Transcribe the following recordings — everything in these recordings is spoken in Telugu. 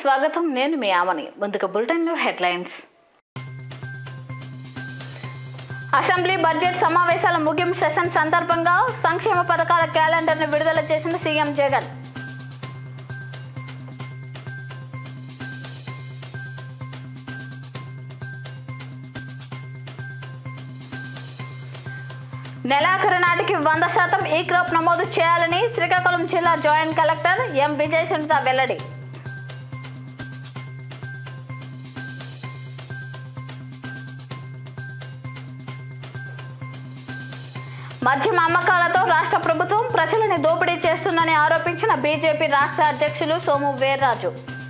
స్వాగతం నేను మీ ఆమని ముందుగా బులెటిన్లో హెడ్లైన్స్ అసెంబ్లీ బడ్జెట్ సమావేశాల ముగింపు సెషన్ సందర్భంగా సంక్షేమ పథకాల క్యాలెండర్ను విడుదల చేసిన సీఎం జగన్ నెలాఖరు నాటికి వంద శాతం ఈ క్రాప్ నమోదు చేయాలని శ్రీకాకుళం జిల్లా joint collector M Vijay Sunitha వెల్లడి మద్యం అమ్మకాలతో రాష్ట్ర ప్రభుత్వం ప్రజలని దోపిడీ చేస్తుందని ఆరోపించిన బీజేపీ రాష్ట్ర అధ్యక్షులు సోము వీర్రాజు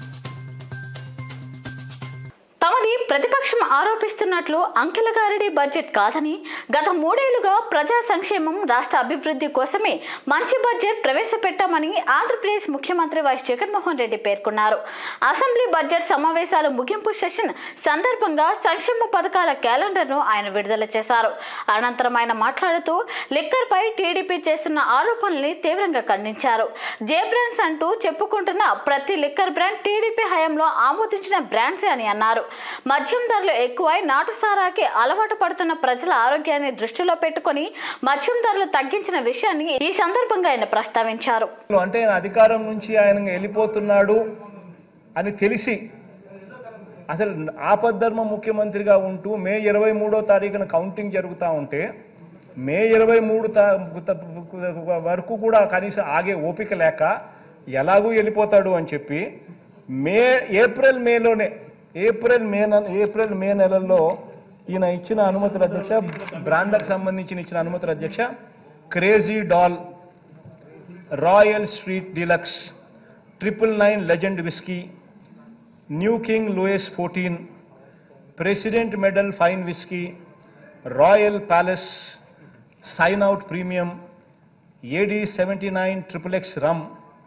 తమది ప్రతిపక్షం ఆరోపిస్తున్నట్లు అంకెలగారిడి బడ్జెట్ కాదని గత మూడేళ్లుగా ప్రజా సంక్షేమం రాష్ట్ర అభివృద్ధి కోసమే మంచి బడ్జెట్ ప్రవేశపెట్టామని ఆంధ్రప్రదేశ్ ముఖ్యమంత్రి వైఎస్ జగన్మోహన్ రెడ్డి పేర్కొన్నారు అసెంబ్లీ బడ్జెట్ సమావేశాల ముగింపు సెషన్ సందర్భంగా సంక్షేమ పథకాల క్యాలెండర్ను ఆయన విడుదల చేశారు అనంతరం ఆయన మాట్లాడుతూ లిక్కర్పై టీడీపీ చేస్తున్న ఆరోపణల్ని తీవ్రంగా ఖండించారు జే బ్రాండ్స్ అంటూ చెప్పుకుంటున్న ప్రతి లిక్కర్ బ్రాండ్ టీడీపీ హయాంలో ఆమోదించిన బ్రాండ్సే అని అన్నారు మద్యం ధరలు ఎక్కువై నాటు సారాకి అలవాటు పడుతున్న ప్రజల ఆరోగ్యాన్ని దృష్టిలో పెట్టుకొని మద్యం ధరలు తగ్గించిన విషయాన్ని ఈ సందర్భంగా ఆయన ప్రస్తావించారు అంటే ఆయన అధికారం నుంచి ఆయన వెళ్ళిపోతున్నాడు అని తెలిసి అసలు ఆపద్ధర్మ ముఖ్యమంత్రిగా ఉంటూ మే ఇరవై మూడో తారీఖున కౌంటింగ్ జరుగుతూ ఉంటే మే ఇరవై మూడు వరకు కూడా కనీసం ఆగే ఓపిక లేక ఎలాగూ వెళ్ళిపోతాడు అని చెప్పి మే ఏప్రిల్ మేలోనే ఏప్రిల్ మే నెల ఏప్రిల్ మే నెలల్లో ఈయన ఇచ్చిన అనుమతుల అధ్యక్ష బ్రాండ్లకు సంబంధించిన ఇచ్చిన అనుమతుల అధ్యక్ష crazy doll royal street deluxe triple nine legend whisky new king Louis fourteen president medal fine whisky royal palace sign out premium AD seventy nine triple X rum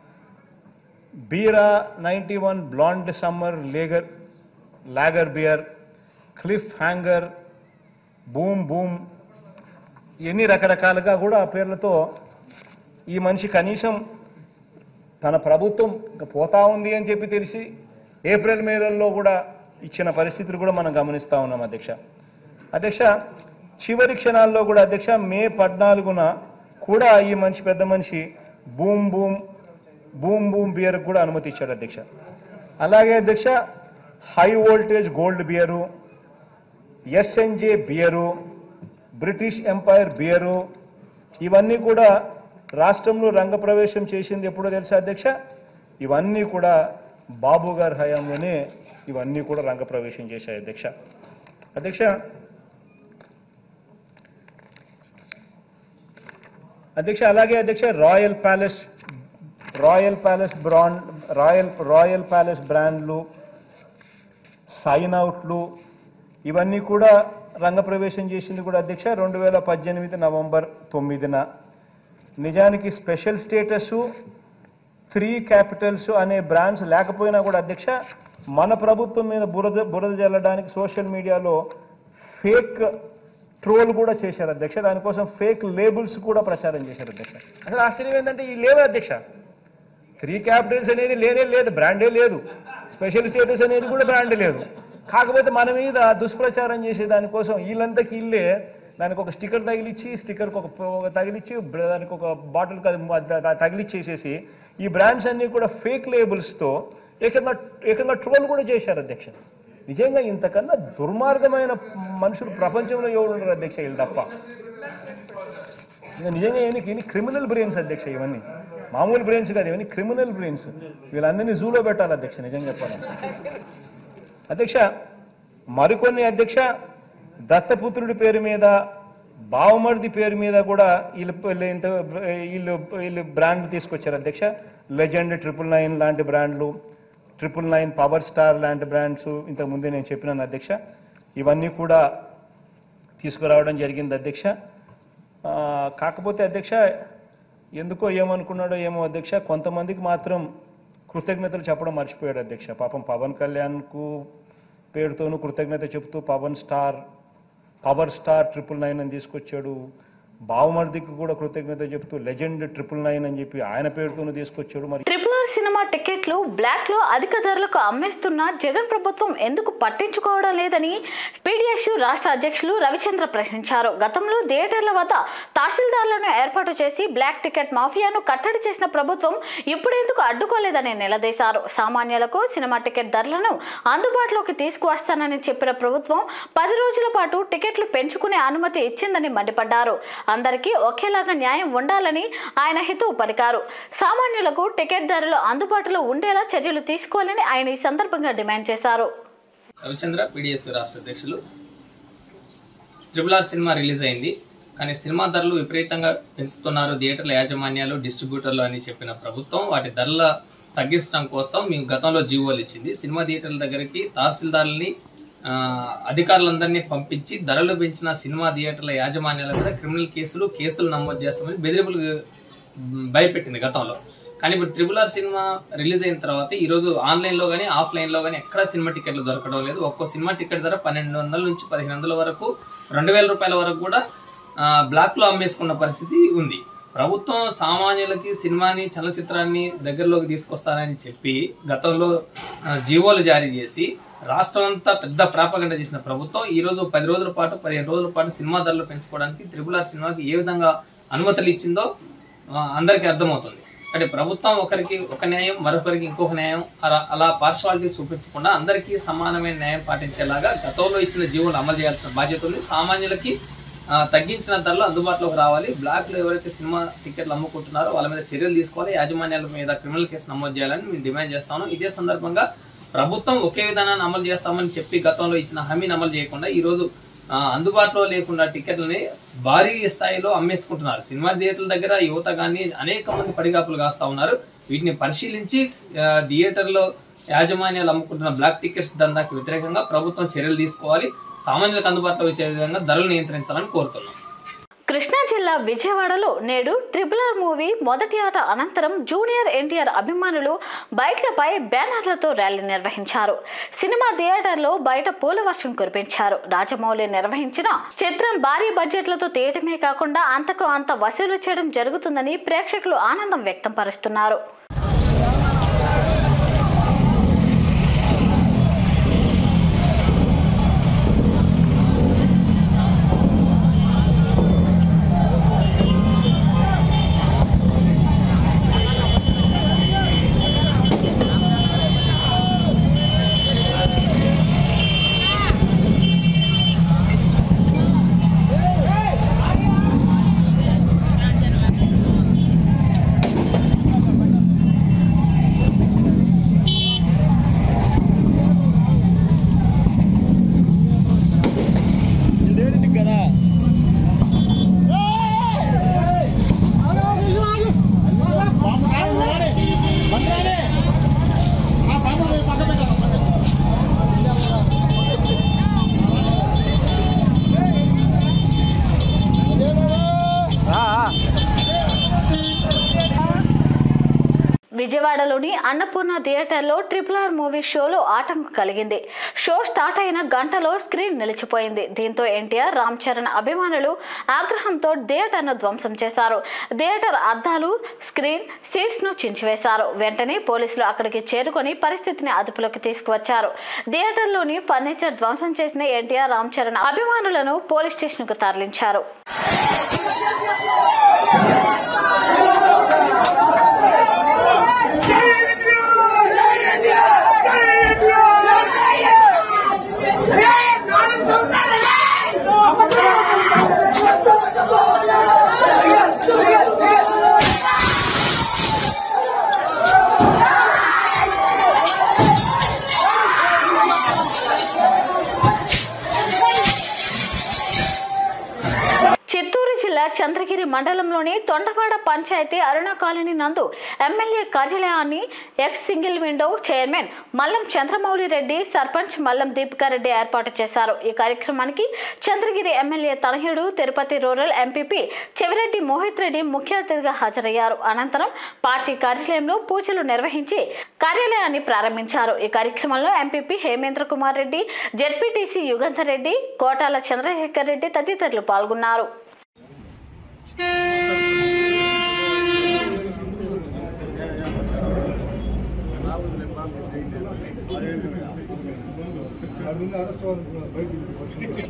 బీరా ninety one blonde summer lager lager beer cliff hanger boom boom ఎన్ని రకరకాలుగా కూడా ఆ పేర్లతో ఈ మనిషి కనీసం తన ప్రభుత్వం ఇంకా పోతా ఉంది అని చెప్పి తెలిసి ఏప్రిల్ మేలలో కూడా ఇచ్చిన పరిస్థితులు కూడా మనం గమనిస్తూ ఉన్నాం అధ్యక్ష అధ్యక్ష చివరి క్షణాల్లో కూడా అధ్యక్ష మే పద్నాలుగున కూడా ఈ మనిషి పెద్ద మనిషి boom boom boom boom beer కూడా అనుమతి ఇచ్చాడు అధ్యక్ష అలాగే అధ్యక్ష high voltage gold beer SNJ beer British Empire beer ఇవన్నీ కూడా రాష్ట్రంలో రంగప్రవేశం చేసింది ఎప్పుడో తెలుసా అధ్యక్ష ఇవన్నీ కూడా బాబు గారి హయాంలోనే ఇవన్నీ కూడా రంగప్రవేశం చేశాయి అధ్యక్ష అధ్యక్ష అధ్యక్ష అలాగే అధ్యక్ష royal palace royal palace brand royal royal palace బ్రాండ్లు సైన్ అవుట్లు ఇవన్నీ కూడా రంగప్రవేశం చేసింది కూడా అధ్యక్ష రెండు వేల పద్దెనిమిది నవంబర్ తొమ్మిదిన నిజానికి స్పెషల్ స్టేటస్ త్రీ క్యాపిటల్స్ అనే బ్రాండ్స్ లేకపోయినా కూడా అధ్యక్ష మన ప్రభుత్వం మీద బురద బురద జల్లడానికి సోషల్ మీడియాలో ఫేక్ ట్రోల్ కూడా చేశారు అధ్యక్ష దానికోసం ఫేక్ లేబుల్స్ కూడా ప్రచారం చేశారు అధ్యక్ష అసలు ఆశ్చర్యం ఏంటంటే ఈ లేవు అధ్యక్ష త్రీ క్యాపిటల్స్ అనేది లేనే లేదు బ్రాండే లేదు స్పెషల్ స్టేటస్ అనేది కూడా బ్రాండ్ లేదు కాకపోతే మన మీద దుష్ప్రచారం చేసే దానికోసం వీళ్ళంతకి ఇల్లే దానికి ఒక స్టిక్కర్ తగిలిచ్చి స్టిక్కర్కి ఒక ఒక తగిలిచ్చి బ్ర- దానికి ఒక బాటిల్ తగిలిచ్చేసేసి ఈ బ్రాండ్స్ అన్ని కూడా ఫేక్ లేబుల్స్తో ఏకంగా ఏకంగా ట్రోల్ కూడా చేశారు అధ్యక్ష నిజంగా ఇంతకన్నా దుర్మార్గమైన మనుషులు ప్రపంచంలో ఎవరు ఉండరు అధ్యక్ష వీళ్ళు తప్ప ఇంకా నిజంగా ఇవన్నీ ఇన్ని క్రిమినల్ బ్రెయిన్స్ అధ్యక్ష ఇవన్నీ మామూలు బ్రెయిన్స్ కాదు ఇవన్నీ క్రిమినల్ బ్రెయిన్స్ వీళ్ళందరినీ జూలో పెట్టాలి అధ్యక్ష నిజంగా చెప్పాలి అధ్యక్ష మరికొన్ని అధ్యక్ష దత్తపుత్రుడి పేరు మీద బావమరిది పేరు మీద కూడా వీళ్ళు వీళ్ళు ఇంత వీళ్ళు వీళ్ళు బ్రాండ్లు తీసుకొచ్చారు అధ్యక్ష లెజెండ్ ట్రిపుల్ నైన్ లాంటి బ్రాండ్లు ట్రిపుల్ నైన్ పవర్ స్టార్ లాంటి బ్రాండ్స్ ఇంతకు ముందే నేను చెప్పినాను అధ్యక్ష ఇవన్నీ కూడా తీసుకురావడం జరిగింది అధ్యక్ష ఆ, కాకపోతే అధ్యక్ష ఎందుకో ఏమనుకున్నాడో ఏమో అధ్యక్ష కొంతమందికి మాత్రం కృతజ్ఞతలు చెప్పడం మర్చిపోయాడు అధ్యక్ష పాపం పవన్ కళ్యాణ్కు పేరుతోనూ కృతజ్ఞత చెప్తూ Pawan star power star triple nine అని తీసుకొచ్చాడు బావమర్దికి కూడా కృతజ్ఞత చెప్తూ లెజెండ్ ట్రిపుల్ నైన్ అని చెప్పి ఆయన పేరుతోనూ తీసుకొచ్చాడు మరి ట్రిపుల్ ఆర్ సినిమా టికెట్లు బ్లాక్ లో అధిక ధరలకు అమ్మేస్తున్న జగన్ ప్రభుత్వం ఎందుకు పట్టించుకోవడం లేదని పీడిఎస్ రాష్ట్ర అధ్యక్షులు రవిచంద్ర ప్రశ్నించారు గతంలో థియేటర్ల వద్ద తహసీల్దార్లను ఏర్పాటు చేసి బ్లాక్ టికెట్ మాఫియాను కట్టడి చేసిన ప్రభుత్వం ఇప్పుడు ఎందుకు అడ్డుకోలేదని నిలదీశారు సామాన్యులకు సినిమా టికెట్ ధరలను అందుబాటులోకి తీసుకువస్తానని చెప్పిన ప్రభుత్వం పది రోజుల పాటు టికెట్లు పెంచుకునే అనుమతి ఇచ్చిందని మండిపడ్డారు అందరికీ ఒకేలాగా న్యాయం ఉండాలని ఆయన హితవు పలికారు సామాన్యులకు టికెట్ ధరలు అందుబాటులో ఉండేలా చర్యలు తీసుకోవాలని ఆయన ఈ సందర్భంగా డిమాండ్ చేశారు రవిచంద్ర పీడిఎస్ రాష్ట్ర అధ్యక్షులు ట్రిపుల్ ఆర్ సినిమా రిలీజ్ అయింది కానీ సినిమా ధరలు విపరీతంగా పెంచుతున్నారు థియేటర్ల యాజమాన్యాలు డిస్ట్రిబ్యూటర్లు అని చెప్పిన ప్రభుత్వం వాటి ధరల తగ్గించడం కోసం మేము గతంలో జీవోలు ఇచ్చింది సినిమా థియేటర్ల దగ్గరికి తహసీల్దారుల్ని ఆ, అధికారులందరినీ పంపించి ధరలు పెంచిన సినిమా థియేటర్ల యాజమాన్యాల మీద క్రిమినల్ కేసులు కేసులు నమోదు చేస్తామని బెదిరింపులు మ్, భయపెట్టింది గతంలో కానీ ఇప్పుడు త్రిబుల్ ఆర్ సినిమా రిలీజ్ అయిన తర్వాత ఈ రోజు ఆన్లైన్ లో గానీ ఆఫ్లైన్ లో గానీ ఎక్కడ సినిమా టికెట్లు దొరకడం లేదు ఒక్కో సినిమా టికెట్ ధర పన్నెండు వందల నుంచి పదిహేను వందల వరకు రెండు వేల రూపాయల వరకు కూడా ఆ, బ్లాక్ లో అమ్మేసుకున్న పరిస్థితి ఉంది ప్రభుత్వం సామాన్యులకి సినిమాని చలచిత్రాన్ని దగ్గరలోకి తీసుకొస్తానని చెప్పి గతంలో ఆ, జీవోలు జారీ చేసి రాష్ట్రం అంతా పెద్ద ప్రాపగండ చేసిన ప్రభుత్వం ఈ రోజు పది రోజుల పాటు పదిహేను రోజుల పాటు సినిమా ధరలు పెంచుకోవడానికి త్రిపుల్ ఆర్ సినిమాకి ఏ విధంగా అనుమతులు ఇచ్చిందో ఆ, అందరికీ అర్థమవుతుంది అంటే ప్రభుత్వం ఒకరికి ఒక న్యాయం మరొకరికి ఇంకొక న్యాయం అలా అలా పార్శ్వాలిటీ చూపించకుండా అందరికీ సమానమైన న్యాయం పాటించేలాగా గతంలో ఇచ్చిన జీవోలు అమలు చేయాల్సిన బాధ్యత ఉంది సామాన్యులకి ఆ, తగ్గించిన ధరలు అందుబాటులోకి రావాలి బ్లాక్ లో ఎవరైతే సినిమా టికెట్లు అమ్ముకుంటున్నారో వాళ్ళ మీద చర్యలు తీసుకోవాలి యాజమాన్యాల మీద క్రిమినల్ కేసు నమోదు చేయాలని మేము డిమాండ్ చేస్తాను ఇదే సందర్భంగా ప్రభుత్వం ఒకే విధానాన్ని అమలు చేస్తామని చెప్పి గతంలో ఇచ్చిన హామీని అమలు చేయకుండా ఈ రోజు ఆ, అందుబాటులో లేకుండా టికెట్లని భారీ స్థాయిలో అమ్మేసుకుంటున్నారు సినిమా థియేటర్ల దగ్గర యువత కానీ అనేక మంది పడిగాపులు కాస్తా ఉన్నారు వీటిని పరిశీలించి ఆ, థియేటర్లో యాజమాన్యాలు అమ్ముకుంటున్న బ్లాక్ టికెట్స్ దందాకి వ్యతిరేకంగా ప్రభుత్వం చర్యలు తీసుకోవాలి సామాన్యులకు అందుబాటులో వచ్చే విధంగా ధరలు నియంత్రించాలని కోరుతున్నాం కృష్ణా జిల్లా విజయవాడలో నేడు ట్రిపుల్ ఆర్ మూవీ మొదటి ఆట అనంతరం జూనియర్ ఎన్టీఆర్ అభిమానులు బైక్లపై బ్యానర్లతో ర్యాలీ నిర్వహించారు సినిమా థియేటర్లో బయట పూల వర్షం కురిపించారు రాజమౌళి నిర్వహించిన చిత్రం భారీ బడ్జెట్లతో తీయటమే కాకుండా అంతకు అంత వసూలు చేయడం జరుగుతుందని ప్రేక్షకులు ఆనందం వ్యక్తం పరుస్తున్నారు విజయవాడలోని అన్నపూర్ణ థియేటర్లో ట్రిపుల్ ఆర్ మూవీ షోలో ఆటంకం కలిగింది షో స్టార్ట్ అయిన గంటలో స్క్రీన్ నిలిచిపోయింది దీంతో ఎన్టీఆర్ రామ్ చరణ్ అభిమానులు ఆగ్రహంతో థియేటర్ను ధ్వంసం చేశారు థియేటర్ అద్దాలు స్క్రీన్ సీట్స్ ను చించివేశారు వెంటనే పోలీసులు అక్కడికి చేరుకొని పరిస్థితిని అదుపులోకి తీసుకువచ్చారు థియేటర్లోని ఫర్నిచర్ ధ్వంసం చేసిన ఎన్టీఆర్ రామ్ చరణ్ అభిమానులను పోలీస్ స్టేషన్ కు తరలించారు చిత్తూరు జిల్లా చంద్రగిరి మండలంలోని తొండవాడ పంచాయతీ అరుణ కాలనీ నందు ఎమ్మెల్యే కార్యాలయాన్ని ex single window chairman Mallam Chandramouli Reddy sarpanch Mallam Deepika Reddy ఏర్పాటు చేశారు ఈ కార్యక్రమానికి చంద్రగిరి ఎమ్మెల్యే తనహేడు తిరుపతి రూరల్ ఎంపీపీ చెవిరెడ్డి మోహిత్ రెడ్డి ముఖ్య అతిథిగా హాజరయ్యారు అనంతరం పార్టీ కార్యాలయంలో పూజలు నిర్వహించి కార్యాలయాన్ని ప్రారంభించారు ఈ కార్యక్రమంలో ఎంపీపీ హేమేంద్ర కుమార్ రెడ్డి జెడ్పీటీసీ యుగంధర్ రెడ్డి కోటాల చంద్రశేఖర్ రెడ్డి తదితరులు పాల్గొన్నారు నిన్న అరెస్ట్ అవ్వాలనుకున్నారు బయటికి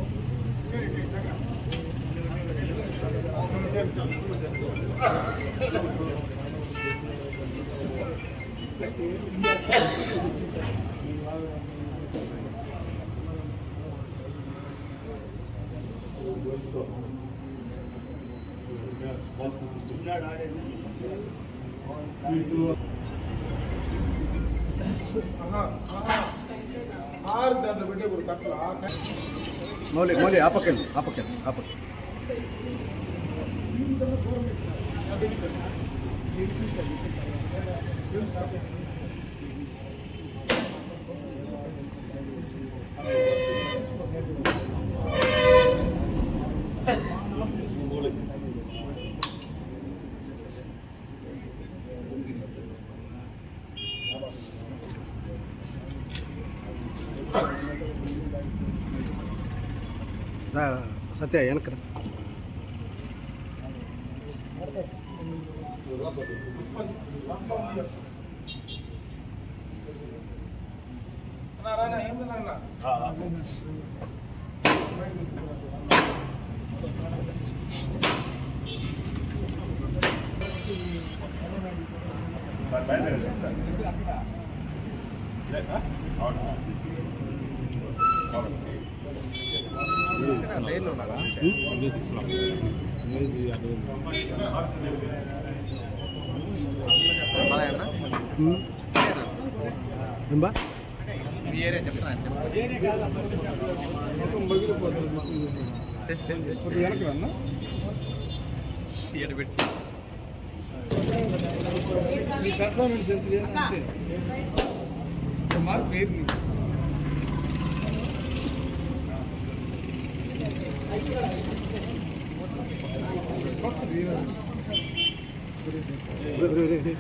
ఆరు దాంట్లో పెట్టే కూడా కట్టలు మౌలి మౌలి ఆ పక్కన ఆ పక్కన ఆ పక్కన రా రా, సత్య వెనకరా రానా ఏం లేదన్నా ఏం బా మొత్తం పగిలిపోతుంది కొద్దిగా వెనక్కి రన్నా నీ పెర్ఫార్మెన్స్ ఎంత చేయాలి అంతే మార్క్ లేదు నీకు వస్తుంది ఏమైనా. రే, రే, రే, రే.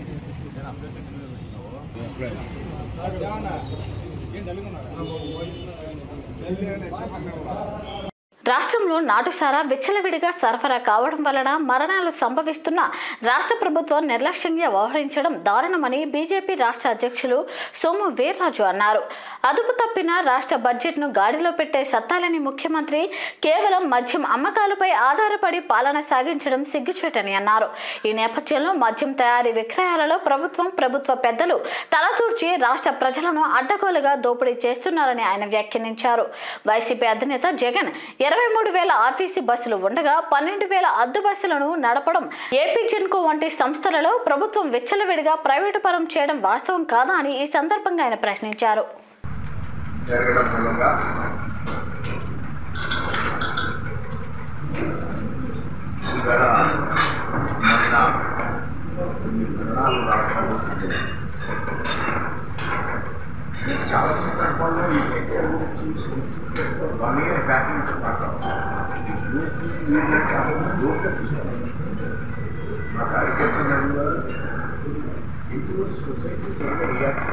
ఏం డల్గున్నారా? డల్గానే, చెప్పండి. రాష్ట్రంలో నాటుసారా విచ్చలవిడిగా సరఫరా కావడం వలన మరణాలు సంభవిస్తున్న రాష్ట్ర ప్రభుత్వం నిర్లక్ష్యంగా వ్యవహరించడం దారుణమని బీజేపీ రాష్ట్ర అధ్యక్షులు సోము వీర్రాజు అన్నారు అదుపు తప్పిన రాష్ట్ర బడ్జెట్ను గాడిలో పెట్టే సత్తాలని ముఖ్యమంత్రి కేవలం మద్యం అమ్మకాలపై ఆధారపడి పాలన సాగించడం సిగ్గుచేటని అన్నారు ఈ నేపథ్యంలో మద్యం తయారీ విక్రయాలలో ప్రభుత్వం ప్రభుత్వ పెద్దలు తలదూర్చి రాష్ట్ర ప్రజలను అడ్డగోలుగా దోపిడీ చేస్తున్నారని ఆయన వ్యాఖ్యానించారు వైసీపీ అధినేత జగన్ ఇరవై మూడు వేల ఆర్టీసీ బస్సులు ఉండగా పన్నెండు వేల అద్దె బస్సులను నడపడం ఏపీ జిన్కో వంటి సంస్థలలో ప్రభుత్వం విచ్చలవిడిగా ప్రైవేటు పరం చేయడం వాస్తవం కాదా అని ఈ సందర్భంగా ఆయన ప్రశ్నించారు జరగడం మూలంగా ఇక్కడ మొన్న కొన్ని మరణాలు రాష్ట్రాలు సంభవించాయి నేను చాలా సందర్భాల్లో ఈ వ్యక్తుల గురించి వన్ ఇయర్ బ్యాక్ నుంచి మాట్లాడుతున్నాను మా కార్యకర్తలు ఇప్పుడు సొసైటీ సరిగ్గా రియాక్ట్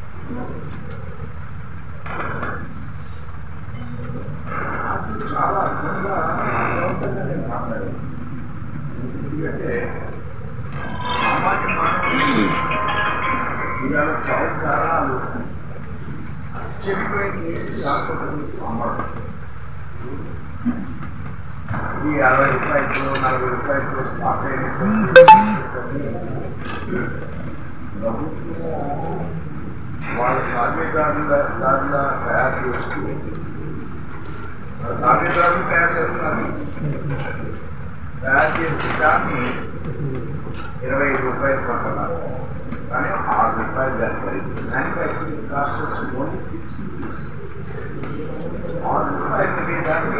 నాకు చాలా అర్థంగా అర్థవంతంగా నేను మాట్లాడాను ఎందుకంటే సామాన్య మానవుడు ఇవాళ చావు కారణాలు చెడిపోయింది హాస్పిటల్కి అమ్మడం ఈ అరవై రూపాయలు నలభై రూపాయలు స్టాక్ అయినటువంటి ప్రభుత్వం వాళ్ళ కార్మికుల దానిలా తయారు చేస్తూ కార్మికులు తయారు చేస్తున్నారు తయారు చేసి దాన్ని ఇరవై ఐదు రూపాయలు కొంటున్నారు కానీ ఆరు రూపాయలు దాని ఖరీదు మ్యానుఫ్యాక్చరింగ్ కాస్ట్ వచ్చి ఓన్లీ సిక్స్ రూపీస్ ఆరు రూపాయలు కొనే దాన్ని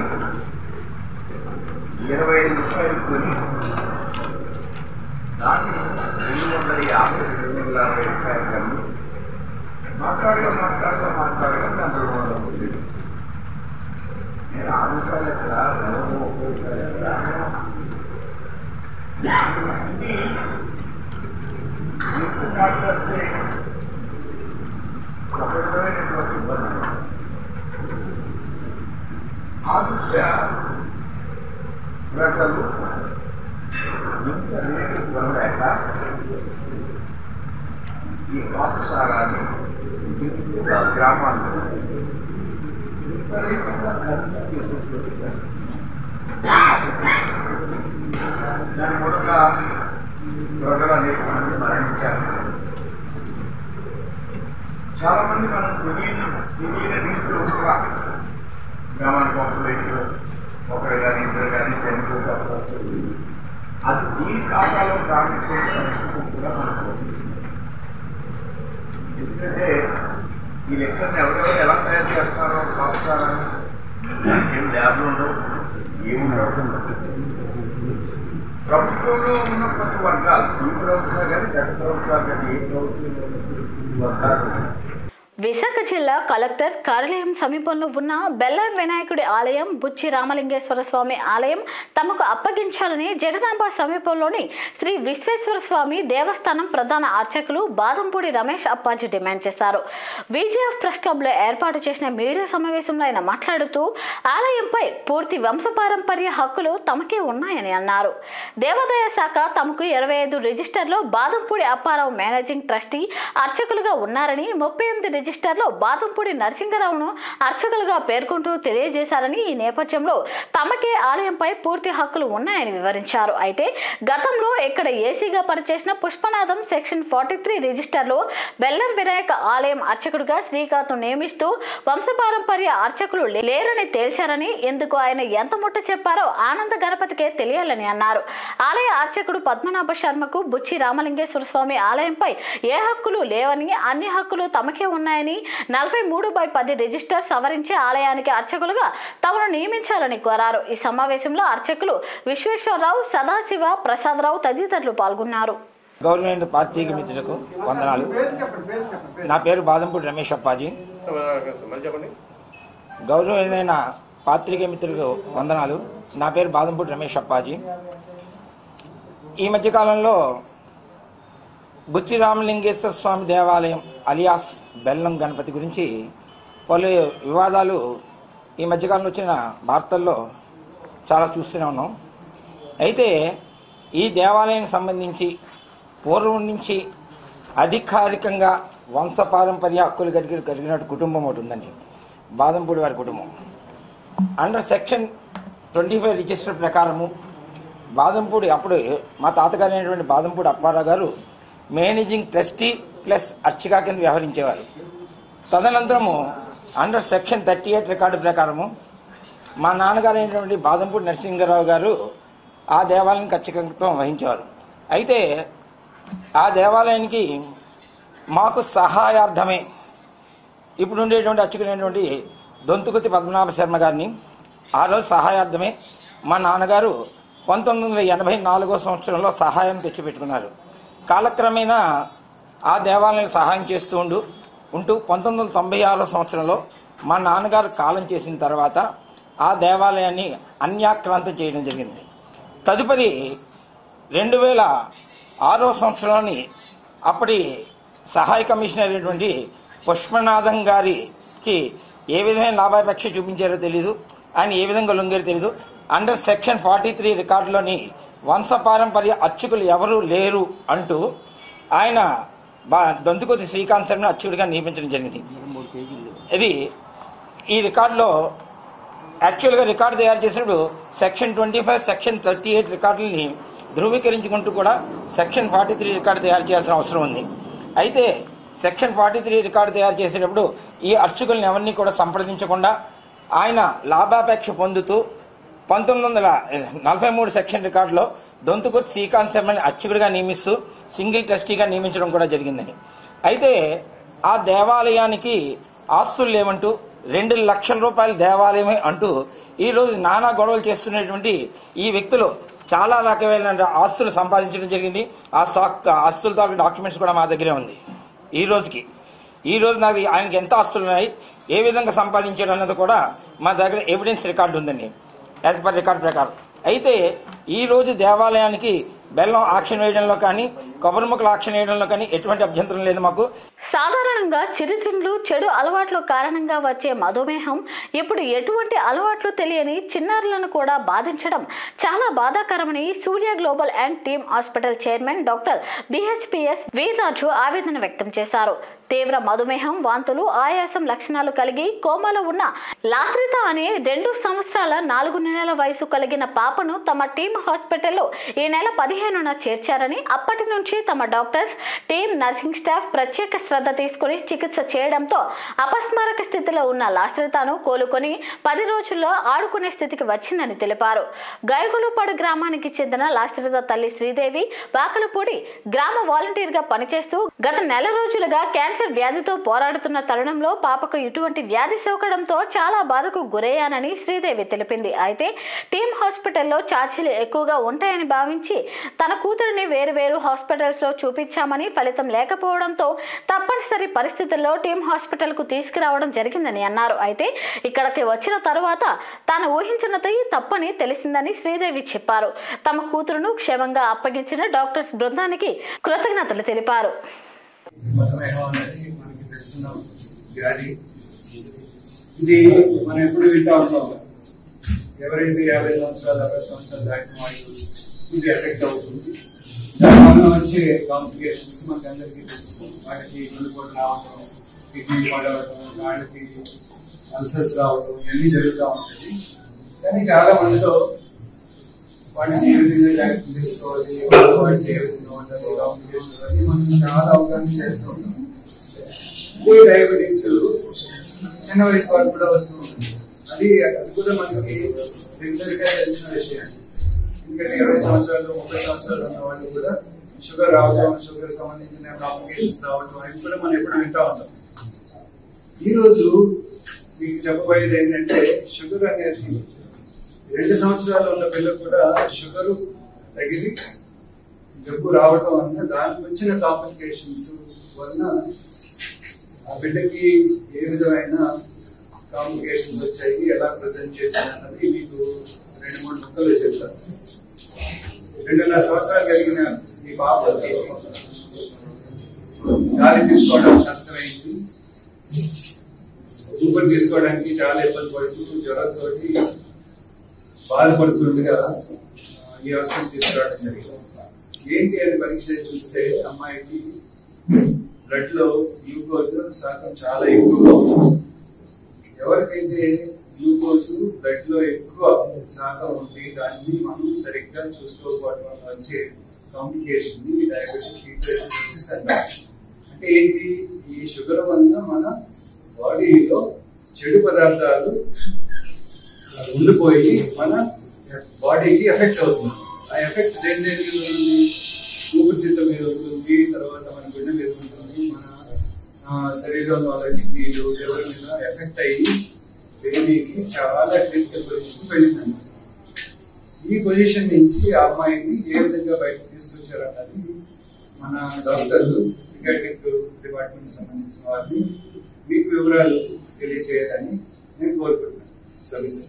ఇరవై ఐదు రూపాయలు కొని దాన్ని రెండు వందల యాభై రెండు వందల అరవై రూపాయలు కమ్మి మాట్లాడగా మాట్లాడగా మాట్లాడగా అందులో వందల మంది నేను ఆరు రూపాయలు ఎక్కడ రెండు ముప్పై రూపాయలు ఎక్కడ ఇది మీకు మాట్లాడితే ఒక విధమైనటువంటి ఇబ్బంది ఆ దృష్ట్యా ప్రజలు ఇంత రేటు కొనలేక ఈ కాపుసారాన్ని వివిధ గ్రామాల్లో విపరీతంగా కరెంట్ కేసెస్లో దాని మూలంగా ప్రజలు అనేక మంది మరణించారు చాలా మంది మనం తెలియని తెలియని రీతిలో కూడా గ్రామానికి ఒక వ్యక్తులు ఒకరు కానీ ఇద్దరు కానీ చనిపోతారు అది దీని ఖాతాలో రాకపోయే పరిస్థితి కూడా మనకు కనిపిస్తుంది ఎందుకంటే ఈ లెక్కలను ఎవరెవరు ఎలా తయారు చేస్తారో కాపుతారని ఏం ల్యాబ్లు ఉండవు ఏముండవు ప్రభుత్వంలో ఉన్న కొన్ని వర్గాలు ఈ ప్రభుత్వాలు కానీ గత ప్రభుత్వాలు కానీ ఏ ప్రభుత్వం వర్గాలు విశాఖ జిల్లా కలెక్టర్ కార్యాలయం సమీపంలో ఉన్న బెల్లం వినాయకుడి ఆలయం బుచ్చి రామలింగేశ్వర స్వామి ఆలయం తమకు అప్పగించాలని జగదాంబ సమీపంలోని శ్రీ విశ్వేశ్వర స్వామి దేవస్థానం ప్రధాన అర్చకులు బాదంపూడి రమేష్ అప్పాజీ డిమాండ్ చేశారు విజేఎఫ్ ప్రెస్ క్లబ్లో ఏర్పాటు చేసిన మీడియా సమావేశంలో ఆయన మాట్లాడుతూ ఆలయంపై పూర్తి వంశపారంపర్య హక్కులు తమకే ఉన్నాయని అన్నారు దేవాదాయ శాఖ తమకు ఇరవై ఐదు రిజిస్టర్లో బాదంపూడి అప్పారావు మేనేజింగ్ ట్రస్టీ అర్చకులుగా ఉన్నారని ముప్పై ఎనిమిది రిజిస్టర్లో బాదంపూడి నరసింగరావును అర్చకులుగా పేర్కొంటూ తెలియజేశారని ఈ నేపథ్యంలో తమకే ఆలయంపై పూర్తి హక్కులు ఉన్నాయని వివరించారు అయితే గతంలో ఇక్కడ ఏసీగా పనిచేసిన పుష్పనాథం సెక్షన్ ఫార్టీ త్రీ రిజిస్టర్లో బెల్లం వినాయక ఆలయం అర్చకుడిగా శ్రీకాంత్ నియమిస్తూ వంశపారంపర్య అర్చకులు లే- లేరని తేల్చారని ఎందుకు ఆయన ఎంత ముట్ట చెప్పారో ఆనంద గణపతికే తెలియాలని అన్నారు ఆలయ అర్చకుడు పద్మనాభ శర్మకు బుచ్చి రామలింగేశ్వర స్వామి ఆలయంపై ఏ హక్కులు లేవని అన్ని హక్కులు తమకే ఉన్నాయని నలభై మూడు బై పది రిజిస్టర్ సవరించి ఆలయానికి అర్చకులుగా తమను నియమించాలని కోరారు ఈ సమావేశంలో అర్చకులు విశ్వేశ్వరరావు సదాశివ ప్రసాదరావు తదితరులు పాల్గొన్నారు గవర్నమెంట్ పార్టీకి మిత్రులకు వందనాలు నా పేరు బాదంపూడి రమేష్ అప్పాజీ గౌరవమైన పాత్రిక మిత్రులకు వందనాలు నా పేరు బాదంపూడి రమేష్ అప్పాజీ ఈ మధ్యకాలంలో బుచ్చి రామలింగేశ్వర స్వామి దేవాలయం అలియాస్ బెల్లం గణపతి గురించి పలు వివాదాలు ఈ మధ్యకాలంలో వచ్చిన వార్తల్లో చాలా చూస్తూనే ఉన్నాం అయితే ఈ దేవాలయానికి సంబంధించి పూర్వం నుంచి అధికారికంగా వంశపారంపర్య హక్కులు కలిగి కలిగినట్టు కుటుంబం ఒకటి ఉందండి బాదంపూడి వారి కుటుంబం under section twenty five register ప్రకారము బాదంపూడి అప్పుడు మా తాతగారు అయినటువంటి బాదంపూడి అప్పారావు గారు మేనేజింగ్ ట్రస్టీ ప్లస్ అర్చగా కింద వ్యవహరించేవారు తదనంతరము under section thirty eight record ప్రకారము మా నాన్నగారు అయినటువంటి బాదంపూడి నరసింహరావు గారు ఆ దేవాలయానికి ఖచ్చితంగా వహించేవారు అయితే ఆ దేవాలయానికి మాకు సహాయార్థమే ఇప్పుడు ఉండేటువంటి అచ్చుకునేటువంటి దొంతుకుతి పద్మనాభ శర్మ గారిని ఆ రోజు సహాయార్థమే మా నాన్నగారు పంతొమ్మిది వందల ఎనభై నాలుగో సంవత్సరంలో సహాయం తెచ్చిపెట్టుకున్నారు కాలక్రమేణా ఆ దేవాలయానికి సహాయం చేస్తూ ఉండు ఉంటూ పంతొమ్మిది వందల తొంభై ఆరో సంవత్సరంలో మా నాన్నగారు కాలం చేసిన తర్వాత ఆ దేవాలయాన్ని అన్యాక్రాంతం చేయడం జరిగింది తదుపరి రెండు వేల ఆరో సంవత్సరంలోని అప్పటి సహాయ కమిషనర్ అయినటువంటి పుష్పనాథం గారికి ఏ విధమైన లాభాపేక్ష చూపించారో తెలీదు ఆయన ఏ విధంగా లొంగారో తెలీదు అండర్ సెక్షన్ ఫార్టీ త్రీ రికార్డులోని వంశపారంపర్య అర్చకులు ఎవరూ లేరు అంటూ ఆయన బా దొంతుకొద్ది శ్రీకాంత్ శర్మను అర్చకుడిగా నియమించడం జరిగింది ఇది ఈ రికార్డులో యాక్చువల్గా రికార్డు తయారు చేసినప్పుడు section twenty five section thirty eight రికార్డులని ధృవీకరించుకుంటూ కూడా సెక్షన్ ఫార్టీ త్రీ రికార్డు తయారు చేయాల్సిన అవసరం ఉంది అయితే సెక్షన్ ఫార్టీ త్రీ రికార్డు తయారు చేసేటప్పుడు ఈ అర్చకుల్ని ఎవరిని కూడా సంప్రదించకుండా ఆయన లాభాపేక్ష పొందుతూ పంతొమ్మిది వందల నలభై మూడు సెక్షన్ రికార్డులో దొంతుకొత్తి శ్రీకాంత్ శర్మని అర్చకుడిగా నియమిస్తూ సింగిల్ ట్రస్టీగా నియమించడం కూడా జరిగిందని అయితే ఆ దేవాలయానికి ఆస్తులు లేవంటూ రెండు లక్షల రూపాయల దేవాలయమే అంటూ ఈ రోజు నానా గొడవలు చేస్తున్నటువంటి ఈ వ్యక్తులు చాలా రకమైన ఆస్తులు సంపాదించడం జరిగింది ఆ సాక్ ఆస్తుల తాలూకు డాక్యుమెంట్స్ కూడా మా దగ్గరే ఉంది ఈ రోజుకి ఈ రోజు నాకు ఆయనకి ఎంత ఆస్తులు ఉన్నాయి ఏ విధంగా సంపాదించాడు అన్నది కూడా మా దగ్గర ఎవిడెన్స్ రికార్డు ఉందండి యాజ్ పర్ రికార్డ్ ప్రకారం అయితే ఈ రోజు దేవాలయానికి బెల్లం ఆక్షన్ వేయడంలో కానీ కొబ్బరి ముక్కలు ఆక్షన్ వేయడంలో కానీ ఎటువంటి అభ్యంతరం లేదు మాకు సాధారణంగా చిరుతిండ్లు చెడు అలవాట్ల కారణంగా వచ్చే మధుమేహం ఇప్పుడు ఎటువంటి అలవాట్లు తెలియని చిన్నారులను కూడా బాధించడం చాలా బాధాకరమని Surya global and team hospital chairman doctor BHPS Veerraju ఆవేదన వ్యక్తం చేశారు తీవ్ర మధుమేహం వాంతులు ఆయాసం లక్షణాలు కలిగి కోమాలో ఉన్న లాస్రిత అనే రెండు సంవత్సరాల నాలుగు నెలల వయసు కలిగిన పాపను తమ టీం హాస్పిటల్లో ఈ నెల పదిహేనున చేర్చారని అప్పటి నుంచి తమ డాక్టర్స్ టీం నర్సింగ్ స్టాఫ్ ప్రత్యేక శ్రద్ధ తీసుకుని చికిత్స చేయడంతో అపస్మారక స్థితిలో ఉన్న లాస్రితను కోలుకొని పది రోజుల్లో ఆడుకునే స్థితికి వచ్చిందని తెలిపారు గైగులుపాడు గ్రామానికి చెందిన లాస్రిత తల్లి శ్రీదేవి వాకలపూడి గ్రామ వాలంటీర్ గా పనిచేస్తూ గత నెల రోజులుగా క్యాన్సర్ వ్యాధితో పోరాడుతున్న తరుణంలో పాపకు ఇటువంటి వ్యాధి సోకడంతో చాలా బాధకు గురయ్యానని శ్రీదేవి తెలిపింది అయితే టీమ్ హాస్పిటల్లో ఛార్జీలు ఎక్కువగా ఉంటాయని భావించి తన కూతురిని వేరు వేరు హాస్పిటల్స్ లో చూపించామని ఫలితం లేకపోవడంతో తప్పనిసరి పరిస్థితుల్లో టీమ్ హాస్పిటల్ కు తీసుకురావడం జరిగిందని అన్నారు అయితే ఇక్కడికి వచ్చిన తరువాత తాను ఊహించినది తప్పని తెలిసిందని శ్రీదేవి చెప్పారు తమ కూతురును క్షేమంగా అప్పగించిన డాక్టర్స్ బృందానికి కృతజ్ఞతలు తెలిపారు మధుమేహం అనేది మనకి తెలిసిన వ్యాధి ఇది మనం ఎప్పుడు వింటా ఉంటాం ఎవరైతే యాభై సంవత్సరాలు అరవై సంవత్సరాలు దాటిన వాళ్ళు ఇది ఎఫెక్ట్ అవుతుంది దానివల్ల వచ్చే కాంప్లికేషన్స్ మనకి అందరికీ తెలుసు వాటికి గుండెపోటు రావడం కిడ్నీ పడవడం వాళ్ళకి అల్సర్స్ రావడం ఇవన్నీ జరుగుతూ ఉంటుంది కానీ చాలా మందిలో వాటిని ఏ విధంగా జాగ్రత్త తీసుకోవాలి వాటిని ఏ విధంగా ఉండాలి కాంప్లికేషన్స్ అన్ని మనం చాలా అవగాహన చేస్తూ ఉంటాం ఈ డయాబెటీస్ చిన్న వయసు వారికి కూడా వస్తూ ఉంటుంది అది అది కూడా మనకి రెగ్యులర్ గా తెలిసిన విషయం ఎందుకంటే ఇరవై సంవత్సరాలు ముప్పై సంవత్సరాలు ఉన్న వాళ్ళు కూడా షుగర్ రావడం షుగర్ సంబంధించిన కాంప్లికేషన్స్ రావడం అవి కూడా మనం ఎప్పుడు వింటా ఉంటాం ఈ రోజు మీకు చెప్పబోయేది ఏంటంటే షుగర్ అనేది రెండు సంవత్సరాలు ఉన్న పిల్లలు కూడా షుగర్ తగిలి జబ్బు రావడం వలన దానికి వచ్చిన కాంప్లికేషన్స్ వలన ఆ బిడ్డకి ఏ విధమైన కాంప్లికేషన్స్ వచ్చాయి ఎలా ప్రజెంట్ చేశాను అన్నది మీకు రెండు మూడు ముక్కలు చెప్తాను రెండున్నర సంవత్సరాలు కలిగిన ఈ పాపకి గాలి తీసుకోవడం కష్టమైంది ఊపిరి తీసుకోవడానికి చాలా ఇబ్బంది పడుతూ జ్వరంతో బాధపడుతుండగా ఆ, ఈ అవసరం తీసుకురావడం జరిగింది ఏంటి అని పరీక్ష చేసి చూస్తే అమ్మాయికి బ్లడ్ లో గ్లూకోజ్ శాతం చాలా ఎక్కువగా ఉంది ఎవరికైతే గ్లూకోజ్ బ్లడ్ లో ఎక్కువ శాతం ఉంది దాన్ని మనం సరిగ్గా చూసుకోకపోవడం వల్ల వచ్చే కాంప్లికేషన్ ని డయాబెటిక్ కీటోసిస్ అంటారు అంటే ఏంటి ఈ షుగర్ వల్ల మన బాడీలో చెడు పదార్థాలు ఉండిపోయి మన బాడీకి ఎఫెక్ట్ అవుతుంది ఆ ఎఫెక్ట్ దేని దేని మీద ఉంటుంది ఊపిరితిత్తుల మీద ఉంటుంది తర్వాత మన గుండె మీద ఉంటుంది మన ఆ, శరీరంలో వాళ్ళ కిడ్నీలు ఎవరి మీద ఎఫెక్ట్ అయ్యి బేబీకి చాలా క్రిటికల్ పొజిషన్ వెళ్ళిందండి ఈ పొజిషన్ నుంచి ఆ అమ్మాయిని ఏ విధంగా బయటకు తీసుకొచ్చారన్నది మన డాక్టర్లు పీడియాట్రిక్ డిపార్ట్మెంట్ సంబంధించిన వారిని మీకు వివరాలు తెలియజేయాలని నేను కోరుకుంటున్నాను సరే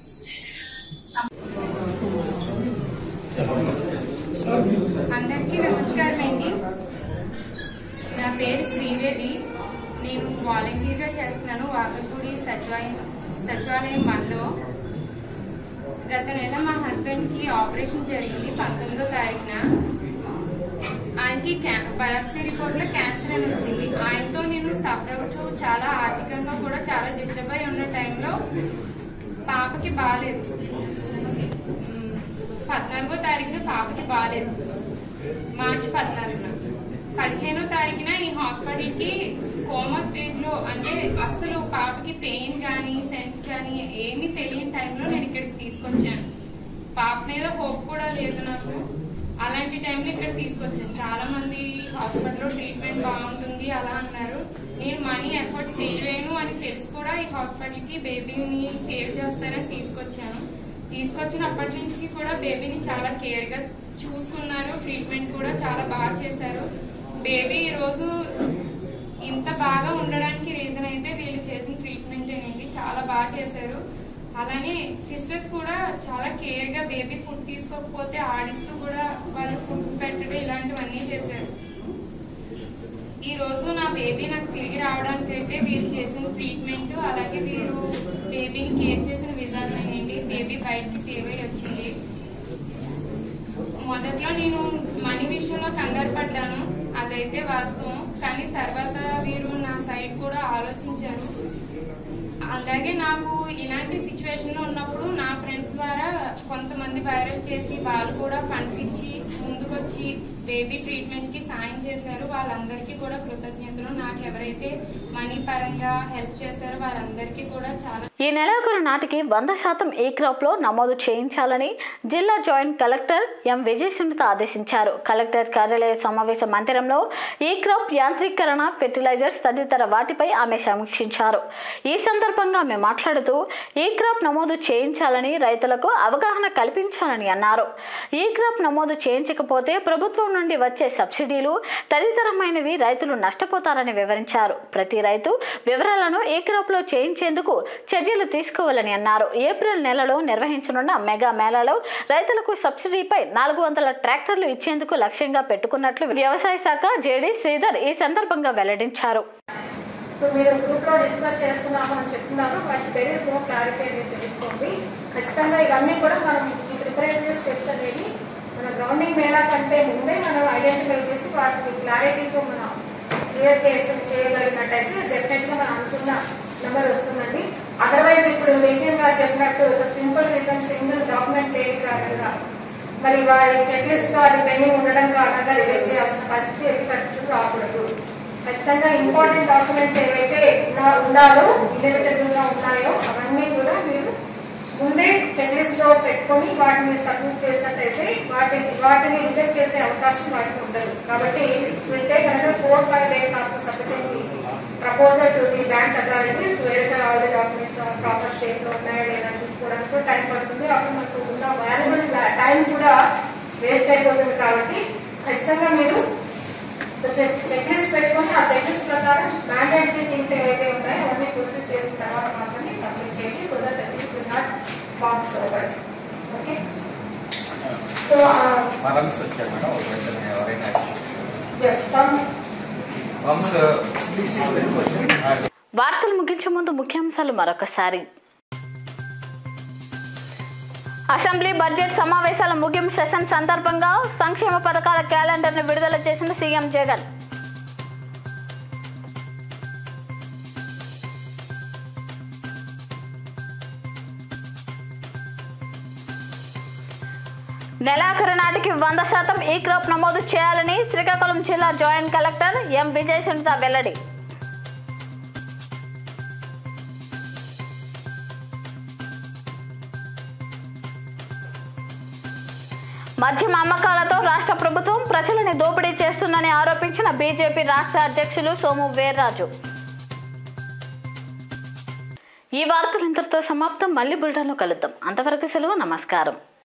అందరికీ నమస్కారం అండి నా పేరు శ్రీదేవి నేను వాలంటీర్గా చేస్తున్నాను వాకల్పూడి సచివాలయం సచివాలయం వన్లో గత నెల మా హస్బెండ్కి ఆపరేషన్ జరిగింది పంతొమ్మిదో తారీఖున ఆయనకి క్యా- బయాప్సీ రిపోర్ట్లో క్యాన్సర్ అని వచ్చింది ఆయనతో నేను సఫర్ అవుతూ చాలా ఆర్థికంగా కూడా చాలా డిస్టర్బ్ అయి ఉన్న టైంలో పాపకి బాగాలేదు ఉమ్, పద్నాలుగో తారీఖున పాపకి బాగాలేదు మార్చి పద్నాలుగున పదిహేనో తారీఖున ఈ హాస్పిటల్ కి కోమా స్టేజ్ లో అంటే అస్సలు పాపకి పెయిన్ గానీ సెన్స్ గానీ ఏమీ తెలియని టైంలో నేను ఇక్కడికి తీసుకొచ్చాను పాప మీద హోప్ కూడా లేదు నాకు అలాంటి టైంలో ఇక్కడ తీసుకొచ్చాను చాలా మంది హాస్పిటల్లో ట్రీట్మెంట్ బాగుంటుంది అలా అన్నారు నేను మనీ ఎఫర్ట్ చేయలేను అని తెలిసి కూడా ఈ హాస్పిటల్ కి బేబీని సేవ్ చేస్తారని తీసుకొచ్చాను తీసుకొచ్చినప్పటి నుంచి కూడా బేబీని చాలా కేర్ గా చూసుకున్నారు ట్రీట్మెంట్ కూడా చాలా బాగా చేశారు బేబీ ఈ రోజు ఇంత బాగా ఉండడానికి రీజన్ అయితే వీళ్ళు చేసిన ట్రీట్మెంట్ అండి చాలా బాగా చేశారు అలానే సిస్టర్స్ కూడా చాలా కేర్ గా బేబీ ఫుడ్ తీసుకోకపోతే ఆడిస్తూ కూడా వాళ్ళు ఫుడ్ పెట్టడం ఇలాంటివన్నీ చేశారు ఈ రోజు నా బేబీ నాకు తిరిగి రావడానికి అయితే వీరు చేసిన ట్రీట్మెంట్ అలాగే వీరు బేబీని కేర్ చేసిన విధానమేనండి బేబీ బయటికి సేవ్ అయ్యి వచ్చింది మొదట్లో నేను మనీ విషయంలో కంగారు పడ్డాను అదైతే వాస్తవం కానీ తర్వాత వీరు నా సైడ్ కూడా ఆలోచించారు అలాగే నాకు ఇలాంటి సిచ్యువేషన్ లో ఉన్నప్పుడు నా ఫ్రెండ్స్ ద్వారా కొంతమంది వైరల్ చేసి వాళ్ళు కూడా ఫండ్స్ ఇచ్చి ముందుకొచ్చి బేబీ ట్రీట్మెంట్ కి సాయం చేశారు వాళ్ళందరికీ కూడా కృతజ్ఞతలు నాకు ఎవరైతే మనీ పరంగా హెల్ప్ చేశారో వారందరికీ కూడా చాలా ఈ నెలాఖరు నాటికి వంద శాతం ఈ క్రాప్ లో నమోదు చేయించాలని జిల్లా joint collector M Vijaya Sunitha ఆదేశించారు కలెక్టర్ కార్యాలయ సమావేశ మందిరంలో ఈ క్రాప్ యాంత్రీకరణ ఫెర్టిలైజర్స్ తదితర వాటిపై ఆమె సమీక్షించారు ఈ సందర్భంగా ఆమె మాట్లాడుతూ ఈ క్రాప్ నమోదు చేయించాలని రైతులకు అవగాహన కల్పించాలని అన్నారు ఈ క్రాప్ నమోదు చేయించకపోతే ప్రభుత్వం నుండి వచ్చే సబ్సిడీలు తదితరమైనవి రైతులు నష్టపోతారని వివరించారు ప్రతి రైతు వివరాలను ఈ క్రాప్ లో చేయించేందుకు చర్యలు తీసుకోవాలని అన్నారు ఏప్రిల్ నెలలో నిర్వహించనున్న మెగా మేళాలో రైతులకు సబ్సిడీపై నాలుగు వందల ట్రాక్టర్లు ఇచ్చేందుకు లక్ష్యంగా పెట్టుకున్నట్లు వ్యవసాయ శాఖ జేడీ శ్రీధర్ ఈ సందర్భంగా వెల్లడించారు సో మీరు గ్రూప్ లో డిస్కస్ చేస్తున్నాము అని చెప్తున్నారు but there is no clarity అనేది తెలుసుకోండి ఖచ్చితంగా ఇవన్నీ కూడా మనం ఈ ప్రిపరేటరీ స్టెప్స్ అనేది మన గ్రౌండింగ్ మేళా కంటే ముందే మనం ఐడెంటిఫై చేసి వాటిని క్లారిటీతో మనం క్లియర్ చేసి చేయగలిగినట్టయితే డెఫినెట్ గా మనం అనుకున్న నెంబర్ వస్తుందండి అదర్వైజ్ ఇప్పుడు విజయం గారు చెప్పినట్టు ఒక సింపుల్ రీజన్ సింగిల్ డాక్యుమెంట్ లేని కారణంగా మరి వారి చెక్ లిస్ట్ లో అది పెండింగ్ ఉండడం కారణంగా రిజెక్ట్ చేయాల్సిన పరిస్థితి ఎట్టి పరిస్థితులు రాకూడదు ఖచ్చితంగా ఇంపార్టెంట్ డాక్యుమెంట్స్ ఏవైతే ఉన్నా- ఉండాలో ఇన్ఎవిటబుల్ గా ఉన్నాయో అవన్నీ కూడా మీరు ముందే చెక్ లిస్ట్ లో పెట్టుకొని వాటిని సబ్మిట్ చేసినట్టయితే వాటిని వాటిని రిజెక్ట్ చేసే అవకాశం వారికి ఉండదు కాబట్టి will take another four five days after submitting proposal to the bank authorities to verify all the documents proper state లో ఉన్నాయా లేదా చూసుకోవడానికి టైం పడుతుంది అప్పుడు మనకు ఉన్న వాల్యుబుల్ టైం కూడా వేస్ట్ అయిపోతుంది కాబట్టి ఖచ్చితంగా మీరు చెక్ లిస్ట్ పెట్టుకొని ఆ చెక్ లిస్ట్ ప్రకారం మ్యాండేటరీ థింగ్స్ ఏవైతే ఉన్నాయో అవన్నీ ఫుల్ఫిల్ చేసిన తర్వాత మాత్రమే సబ్మిట్ చేయండి so that things will not box over okay so మరమ్స్ వచ్చాయి మేడం ఒక వెంటనే ఎవరైనా ఎస్ కమ్ పంప్స్ వార్తలు ముగించే ముందు ముఖ్యాంశాలు మరొకసారి అసెంబ్లీ బడ్జెట్ సమావేశాల ముగింపు సెషన్ సందర్భంగా సంక్షేమ పథకాల క్యాలెండర్ను విడుదల చేసిన సీఎం జగన్ నెలాఖరు నాటికి వంద శాతం ఈ క్రాప్ నమోదు చేయాలని శ్రీకాకుళం జిల్లా joint collector M Vijaya Sunitha వెల్లడి మద్యం అమ్మకాలతో రాష్ట్ర ప్రభుత్వం ప్రజలని దోపిడీ చేస్తుందని ఆరోపించిన బీజేపీ రాష్ట్ర అధ్యక్షులు సోము వీర్రాజు ఈ వార్తలు ఇంతటితో సమాప్తం మళ్ళీ బులెటిన్లో కలుద్దాం అంతవరకు సెలవు నమస్కారం